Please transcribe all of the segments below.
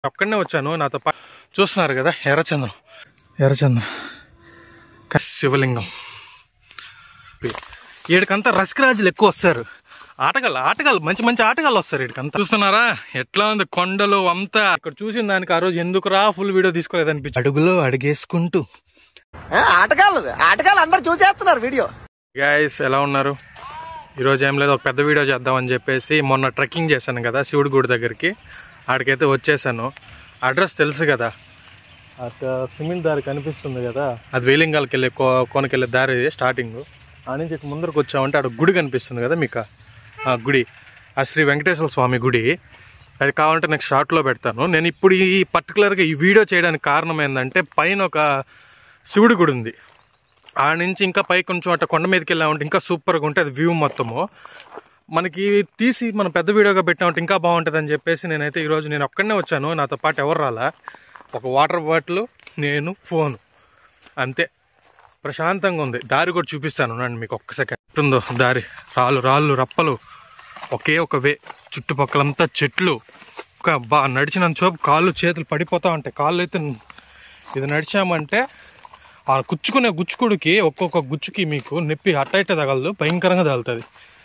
ఒక్కడనే వచ్చాను నాతో పా చూస్తున్నారు కదా ఎర్రచందనం ఎర్రచందనం క- శివలింగం ఈడికంతా రసికరాజులు ఎక్కువ వస్తారు ఆటగాళ్ళు ఆటగాళ్ళు మంచి మంచి ఆటగాళ్ళు వస్తారు ఈడికంతా చూస్తున్నారా ఎట్లా ఉంది కొండలు అంతా ఇక్కడ చూసిన దానికి ఆ రోజు ఎందుకురా ఫుల్ వీడియో తీసుకోలేదు అనిపించి అడుగులో అడిగేసుకుంటూ ఆటగాళ్ళు ఆటగాళ్ళు అందరు చూసేస్తున్నారు వీడియో గాయస్ ఎలా ఉన్నారు ఈరోజు ఏం లేదు ఒక పెద్ద వీడియో చేద్దామని చెప్పేసి మొన్న ట్రెక్కింగ్ చేశాను కదా శివుడి గుడి దగ్గరికి ఆడికైతే వచ్చేసాను అడ్రస్ తెలుసు కదా అక్కడ సిమెంట్ దారి కనిపిస్తుంది కదా అది వేలింగాలకి వెళ్ళే కో కోనకెళ్ళే దారి స్టార్టింగ్ ఆ నుంచి ఇక ముందరకు వచ్చామంటే అక్కడ గుడి కనిపిస్తుంది కదా మీకు ఆ గుడి ఆ శ్రీ వెంకటేశ్వర స్వామి గుడి అది కావాలంటే నెక్స్ట్ షార్ట్లో పెడతాను నేను ఇప్పుడు ఈ పర్టికులర్గా ఈ వీడియో చేయడానికి కారణం ఏంటంటే పైన ఒక శివుడి గుడి ఉంది ఆ నుంచి ఇంకా పై కొంచెం అట్ట కొండ మీదకి వెళ్ళామంటే ఇంకా సూపర్గా ఉంటుంది వ్యూ మొత్తము మనకి తీసి మనం పెద్ద వీడియోగా పెట్టామంటే ఇంకా బాగుంటుంది అని చెప్పేసి నేనైతే ఈరోజు నేను ఒక్కడనే వచ్చాను నాతో పాటు ఎవరు రాలా ఒక వాటర్ బాటిల్ నేను ఫోన్ అంతే ప్రశాంతంగా ఉంది దారి కూడా చూపిస్తాను నన్ను మీకు ఒక్క సెకండ్ ఉందో దారి రాళ్ళు రాళ్ళు రప్పలు ఒకే ఒక వే చుట్టుపక్కలంతా చెట్లు ఒక బా నడిచిన చోపు కాళ్ళు చేతులు పడిపోతా ఉంటాయి కాళ్ళు అయితే ఇది నడిచామంటే ఆ గుచ్చుకునే గుచ్చుకుడికి ఒక్కొక్క గుచ్చుకి మీకు నొప్పి అట్ట ఇట్ట తగలదు భయంకరంగా తగులుతుంది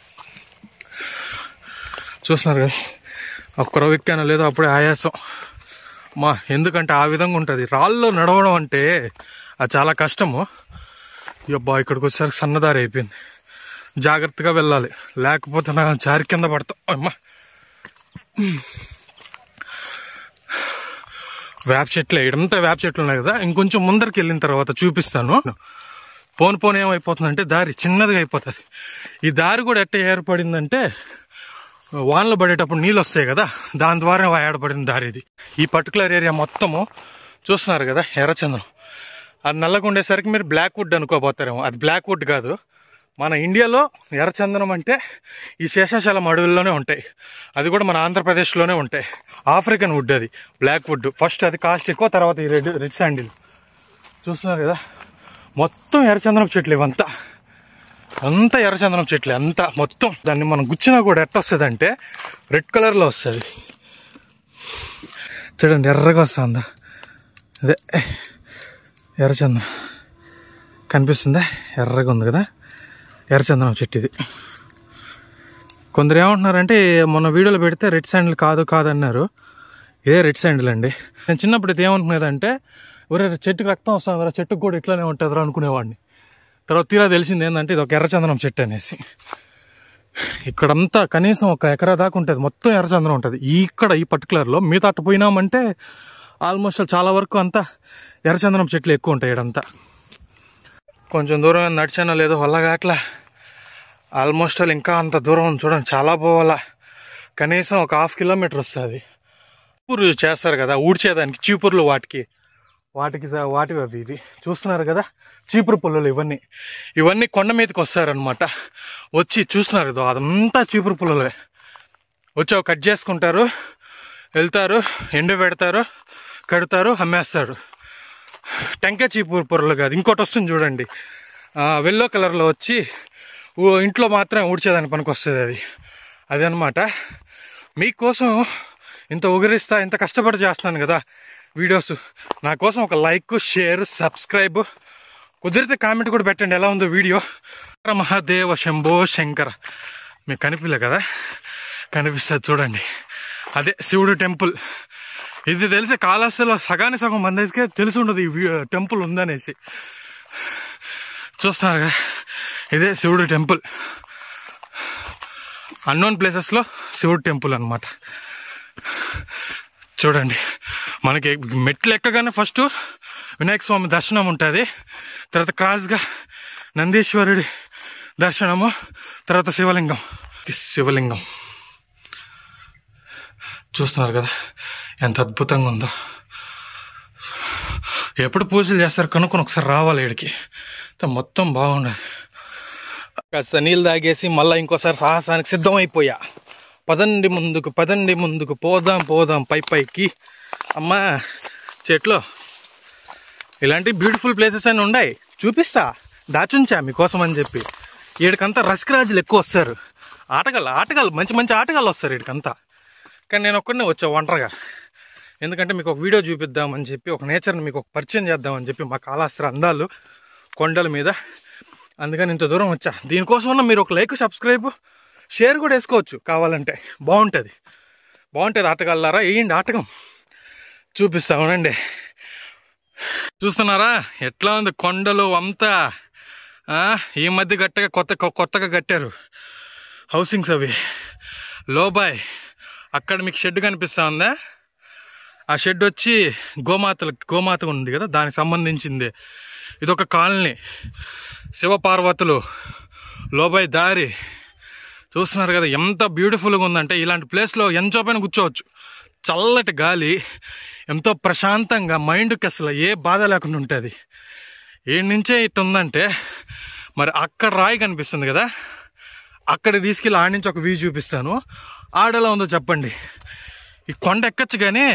చూస్తున్నారు కదా ఒక్కరో ఎక్కానో లేదో అప్పుడే ఆయాసం మా ఎందుకంటే ఆ విధంగా ఉంటుంది రాళ్ళలో నడవడం అంటే అది చాలా కష్టము అబ్బా ఇక్కడికి వచ్చేసరికి సన్నదారి అయిపోయింది జాగ్రత్తగా వెళ్ళాలి లేకపోతే నా జారి కింద పడతాం అమ్మా వేప చెట్లు ఇడంతా వేప చెట్లు ఉన్నాయి కదా ఇంకొంచెం ముందరికి వెళ్ళిన తర్వాత చూపిస్తాను పోను పోను ఏమైపోతుందంటే దారి చిన్నదిగా అయిపోతుంది ఈ దారి కూడా ఎట్ట ఏర్పడిందంటే వానలు పడేటప్పుడు నీళ్ళు వస్తాయి కదా దాని ద్వారా ఏర్పడిన దారి ఇది ఈ పర్టికులర్ ఏరియా మొత్తము చూస్తున్నారు కదా ఎర్రచందనం అది నల్లగా ఉండేసరికి మీరు బ్లాక్ వుడ్ అనుకోబోతారేమో అది బ్లాక్ వుడ్ కాదు మన ఇండియాలో ఎర్రచందనం అంటే ఈ శేషాచలం అడవుల్లోనే ఉంటాయి అది కూడా మన ఆంధ్రప్రదేశ్లోనే ఉంటాయి ఆఫ్రికన్ వుడ్ అది బ్లాక్ వుడ్ ఫస్ట్ అది కాస్ట్ ఎక్కువ తర్వాత ఈ రెడ్ రెడ్ శాండిల్ చూస్తున్నారు కదా మొత్తం ఎర్రచందనం చెట్లు ఇవంతా అంతా ఎర్రచందనం చెట్లే అంతా మొత్తం దాన్ని మనం గుచ్చినా కూడా ఎట్ట వస్తుంది అంటే రెడ్ కలర్లో వస్తుంది చూడండి ఎర్రగా వస్తుందా అదే ఎర్రచందనం కనిపిస్తుందా ఎర్రగా ఉంది కదా ఎర్రచందనం చెట్టు ఇది కొందరు ఏమంటున్నారంటే మొన్న వీడియోలో పెడితే రెడ్ శాండిల్ కాదు కాదు అన్నారు ఇదే రెడ్ శాండిల్ అండి నేను చిన్నప్పుడు ఇది ఏమనుకునేదంటే ఒరే చెట్టుకి రక్తం వస్తుందిరా చెట్టుకు కూడా ఇట్లానే ఉంటుందిరా అనుకునేవాడిని తర్వాత తీరా తెలిసింది ఏంటంటే ఇది ఒక ఎర్రచందనం చెట్టు అనేసి ఇక్కడంతా కనీసం ఒక ఎకరా దాకా ఉంటుంది మొత్తం ఎర్రచందనం ఉంటుంది ఇక్కడ ఈ పర్టికులర్లో మిగతా అట్ట పోయినామంటే ఆల్మోస్ట్ చాలా వరకు అంతా ఎర్రచందనం చెట్లు ఎక్కువ ఉంటాయి ఇడంతా కొంచెం దూరం నడిచానో లేదో వల్లగా అట్లా ఆల్మోస్ట్ ఆల్ ఇంకా అంత దూరం చూడండి చాలా పోవాలా కనీసం ఒక హాఫ్ కిలోమీటర్ వస్తుంది చీపురు చేస్తారు కదా ఊడ్చేదానికి చీపుర్లు వాటికి వాటికి స- వాటివి అవి ఇవి చూస్తున్నారు కదా చీపురు పుల్లలు ఇవన్నీ ఇవన్నీ కొండ మీదకి వస్తారనమాట వచ్చి చూస్తున్నారు ఇదో అదంతా చీపురు పుల్లలే వచ్చి అవి కట్ చేసుకుంటారు వెళ్తారు ఎండ పెడతారు కడతారు అమ్మేస్తారు టెంకాయ చీపురు పొరలు కాదు ఇంకోటి వస్తుంది చూడండి వెల్లో కలర్లో వచ్చి ఓ ఇంట్లో మాత్రమే ఊడ్చేదానికి పనికి వస్తుంది అది అదనమాట మీకోసం ఇంత ఉగరిస్తా ఇంత కష్టపడి చేస్తున్నాను కదా వీడియోస్ నా కోసం ఒక లైక్ షేర్ సబ్స్క్రైబ్ కుదిరితే కామెంట్ కూడా పెట్టండి ఎలా ఉందో వీడియో మహాదేవ శంభో శంకర మీకు కనిపించలే కదా కనిపిస్తుంది చూడండి అదే శివుడు టెంపుల్ ఇది తెలిసి కాళహస్తిలో సగానికి సగం మందికే తెలిసి ఉండదు ఈ వ్యూ- టెంపుల్ ఉందనేసి చూస్తున్నారు కదా ఇదే శివుడు టెంపుల్ అన్నోన్ ప్లేసెస్లో శివుడు టెంపుల్ అన్నమాట చూడండి మనకి మెట్లు ఎక్కగానే ఫస్ట్ వినాయక స్వామి దర్శనం ఉంటుంది తర్వాత క్రాస్గా నందీశ్వరుడి దర్శనము తర్వాత శివలింగం ఈ శివలింగం చూస్తున్నారు కదా ఎంత అద్భుతంగా ఉందో ఎప్పుడు పూజలు చేస్తారు కనుక్కొని ఒకసారి రావాలి ఇక్కడికి మొత్తం బాగుండదు కాస్త నీళ్ళు తాగేసి మళ్ళీ ఇంకోసారి సాహసానికి సిద్ధమైపోయా పదండి ముందుకు పదండి ముందుకు పోదాం పోదాం పై పైకి అమ్మా చెట్లు ఇలాంటి బ్యూటిఫుల్ ప్లేసెస్ అని ఉన్నాయి చూపిస్తా దాచుంచా మీకోసం అని చెప్పి ఈడికంతా రసికరాజులు ఎక్కువ వస్తారు ఆటగాళ్ళు ఆటగాళ్ళు మంచి మంచి ఆటగాళ్ళు వస్తారు ఈడికంతా కానీ నేను ఒక్కడనే వచ్చా ఒంటరిగా ఎందుకంటే మీకు ఒక వీడియో చూపిద్దామని చెప్పి ఒక నేచర్ని మీకు ఒక పరిచయం చేద్దామని చెప్పి మా కాళాస్త్ర అందాలు కొండల మీద అందుకని ఇంత దూరం వచ్చా దీనికోసమన్నా మీరు ఒక లైక్ సబ్స్క్రైబ్ షేర్ కూడా వేసుకోవచ్చు కావాలంటే బాగుంటుంది బాగుంటుంది ఆటగాళ్ళారా వేయండి ఆటకం చూపిస్తా ఉండండి చూస్తున్నారా ఎట్లా ఉంది కొండలు అంతా ఆ, ఈ మధ్య గట్టగా కొత్త కొత్తగా కట్టారు హౌసింగ్స్ అవి లోబాయ్ అక్కడ మీకు షెడ్ కనిపిస్తా ఉందా ఆ షెడ్ వచ్చి గోమాతల గోమాత ఉంది కదా దానికి సంబంధించింది ఇదొక కాలనీ శివపార్వతులు లోబాయ్ దారి చూస్తున్నారు కదా ఎంత బ్యూటిఫుల్గా ఉందంటే ఇలాంటి ప్లేస్లో ఎంతో పైన కూర్చోవచ్చు చల్లటి గాలి ఎంతో ప్రశాంతంగా మైండ్కి అసలు ఏ బాధ లేకుండా ఉంటుంది ఈ నుంచే ఇటు ఉందంటే మరి అక్కడ రాయి కనిపిస్తుంది కదా అక్కడ తీసుకెళ్ళి ఆడి నుంచి ఒక వ్యూ చూపిస్తాను ఆడలా ఉందో చెప్పండి ఈ కొండ ఎక్కచ్చు కానీ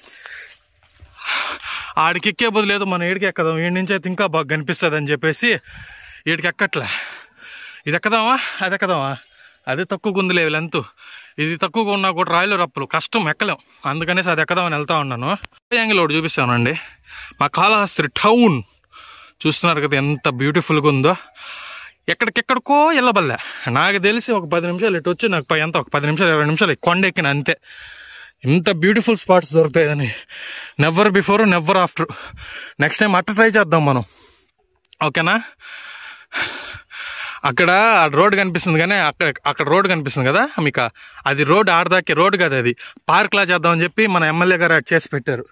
ఆడికి ఎక్కే బదులేదు మనం ఏడికి ఎక్కదాం ఈడి నుంచి అయితే ఇంకా బాగా కనిపిస్తుంది అని చెప్పేసి ఈడికి ఎక్కట్లే ఇది ఎక్కదామా అది ఎక్కదామా అదే తక్కువగా ఉందిలే లెంత్ ఇది తక్కువగా ఉన్నా కూడా రాయలు రప్పలు కష్టం ఎక్కలేం అందుకనేసి అది ఎక్కదామని వెళ్తా ఉన్నాను యాంగిల్ ఒకటి చూపిస్తానండి మా కాళహస్తి టౌన్ చూస్తున్నారు కదా ఎంత బ్యూటిఫుల్గా ఉందో ఎక్కడికెక్కడికో వెళ్ళబల్లే నాకు తెలిసి ఒక పది నిమిషాలు ఇటు వచ్చి నాకు పై- ఎంత ఒక పది నిమిషాలు ఇరవై నిమిషాలు ఈ కొండ ఎక్కిన అంతే ఇంత బ్యూటిఫుల్ స్పాట్స్ దొరుకుతాయని never before never after next time అట్ట ట్రై చేద్దాం మనం ఓకేనా అక్కడ రోడ్ కనిపిస్తుంది కానీ అక్కడ అక్కడ రోడ్ కనిపిస్తుంది కదా మీకు అది రోడ్ ఆడదాకే రోడ్ కదా అది పార్క్ లా చేద్దామని చెప్పి మన ఎమ్మెల్యే గారు అది చేసి పెట్టారు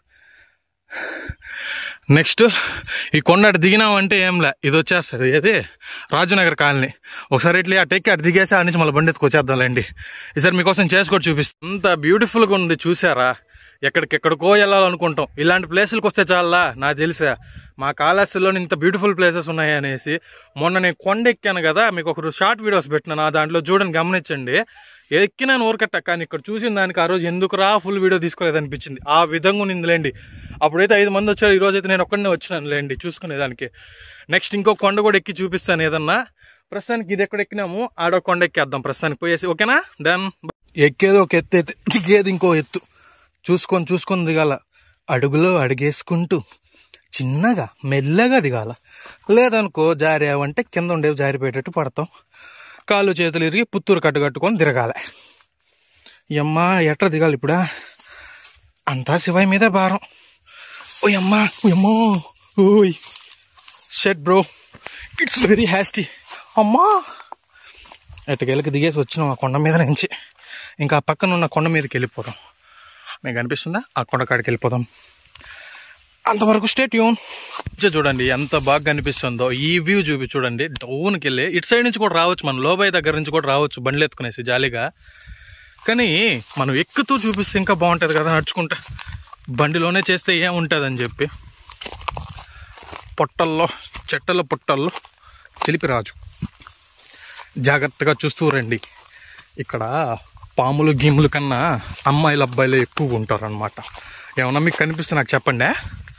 నెక్స్ట్ ఈ కొండ అటు దిగినామంటే ఏంలే ఇది వచ్చేస్తుంది ఏది రాజునగర్ కాలనీ ఒకసారి ఇట్లా అటు ఎక్కి అటు దిగేసి ఆ నుంచి మళ్ళీ బండి ఎత్తుకు వచ్చేద్దాంలేండి ఈసారి మీకోసం చేసి కూడా చూపిస్తాను అంత బ్యూటిఫుల్గా ఉంది చూసారా ఎక్కడికెక్కడికో వెళ్ళాలనుకుంటాం ఇలాంటి ప్లేసులకు వస్తే చాలా నాకు తెలిసా మా కాళహస్తిలో ఇంత బ్యూటిఫుల్ ప్లేసెస్ ఉన్నాయి అనేసి మొన్న నేను కొండ ఎక్కాను కదా మీకు ఒక షార్ట్ వీడియోస్ పెట్టినాను ఆ దాంట్లో చూడండి గమనించండి ఎక్కినాను ఊరకట్ట కానీ ఇక్కడ చూసిన దానికి ఆ రోజు ఎందుకురా ఫుల్ వీడియో తీసుకోలేదు అనిపించింది ఆ విధంగా ఉన్నిందిలేండి అప్పుడైతే ఐదు మంది వచ్చారు ఈ రోజు అయితే నేను ఒక్కడనే వచ్చినాను లేండి చూసుకునేదానికి నెక్స్ట్ ఇంకో కొండ కూడా ఎక్కి చూపిస్తాను ఏదన్నా ప్రస్తుతానికి ఇది ఎక్కడ ఎక్కినాము ఆడో కొండ ఎక్కేద్దాం ప్రస్తుతానికి పోయేసి ఓకేనా డన్ ఎక్కేది ఒక ఎత్తు అయితే దిగేది ఇంకో ఎత్తు చూసుకొని చూసుకొని దిగాల అడుగులో అడుగేసుకుంటూ చిన్నగా మెల్లగా దిగాల లేదనుకో జారావంటే కింద ఉండేవి జారిపోయేటట్టు పడతాం కాళ్ళు చేతులు ఇరిగి పుత్తూరు కట్టు కట్టుకొని తిరగాలి అమ్మా ఎట్లా దిగాలి ఇప్పుడా అంతా శివయ్య మీదే భారం ఓయ్ అమ్మా ఓయమ్మో ఓయ్ షెట్ బ్రో ఇట్స్ వెరీ హ్యాస్టీ అమ్మా ఎట్టకెళ్ళకి దిగేసి వచ్చినాం ఆ కొండ మీద నుంచి ఇంకా ఆ పక్కన ఉన్న కొండ మీదకి వెళ్ళిపోతాం మీకు అనిపిస్తుందా ఆ కొండ కాడికి వెళ్ళిపోదాం అంతవరకు స్టేట్ యూన్ చూడండి ఎంత బాగా కనిపిస్తుందో ఈ వ్యూ చూపి చూడండి డౌన్కి వెళ్ళి ఇటు సైడ్ నుంచి కూడా రావచ్చు మనం లోబాయ్ దగ్గర నుంచి కూడా రావచ్చు బండ్లు ఎత్తుకునేసి జాలీగా కానీ మనం ఎక్కుతూ చూపిస్తే ఇంకా బాగుంటుంది కదా నడుచుకుంటా బండిలోనే చేస్తే ఏముంటుంది అని చెప్పి పొట్టల్లో చెట్టల పొట్టల్లో రాజు జాగ్రత్తగా చూస్తూ రండి ఇక్కడ పాములు గీములు కన్నా అమ్మాయిలు అబ్బాయిలు ఎక్కువ ఉంటారు అనమాట ఏమన్నా మీకు కనిపిస్తే నాకు చెప్పండి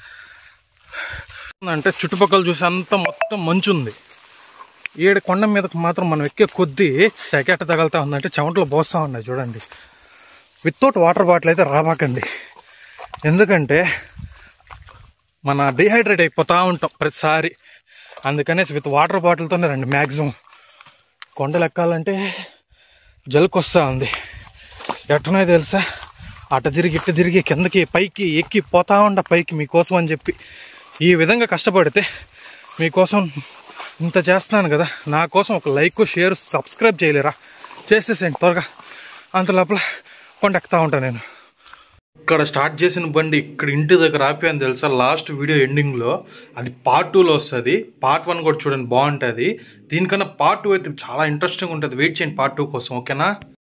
అంటే చుట్టుపక్కల చూసి అంతా మొత్తం మంచు ఉంది ఈడ కొండ మీదకు మాత్రం మనం ఎక్కే కొద్దీ సెకెట్ తగలుతా ఉందంటే చెమటలు పోస్తూ ఉన్నాయి చూడండి వితౌట్ వాటర్ బాటిల్ అయితే రాబాకండి ఎందుకంటే మన డిహైడ్రేట్ అయిపోతూ ఉంటాం ప్రతిసారి అందుకనేసి విత్ వాటర్ బాటిల్తోనే రండి మ్యాక్సిమం కొండలు ఎక్కాలంటే జలుకొస్తా ఉంది ఎట్టనో తెలుసా అట తిరిగి ఇట్ట తిరిగి కిందకి పైకి ఎక్కి పోతా ఉండ పైకి మీకోసం అని చెప్పి ఈ విధంగా కష్టపడితే మీకోసం ఇంత చేస్తున్నాను కదా నా కోసం ఒక లైక్ షేర్ సబ్స్క్రైబ్ చేయలేరా చేసేసేయండి త్వరగా అంత లోపల కొండ ఎక్కుతా ఉంటాను నేను ఇక్కడ స్టార్ట్ చేసిన బండి ఇక్కడ ఇంటి దగ్గర ఆపాను తెలుసా లాస్ట్ వీడియో ఎండింగ్లో అది పార్ట్ టూలో వస్తుంది పార్ట్ వన్ కూడా చూడండి బాగుంటుంది దీనికన్నా పార్ట్ టూ అయితే చాలా ఇంట్రెస్టింగ్ ఉంటుంది వెయిట్ చేయండి పార్ట్ టూ కోసం ఓకేనా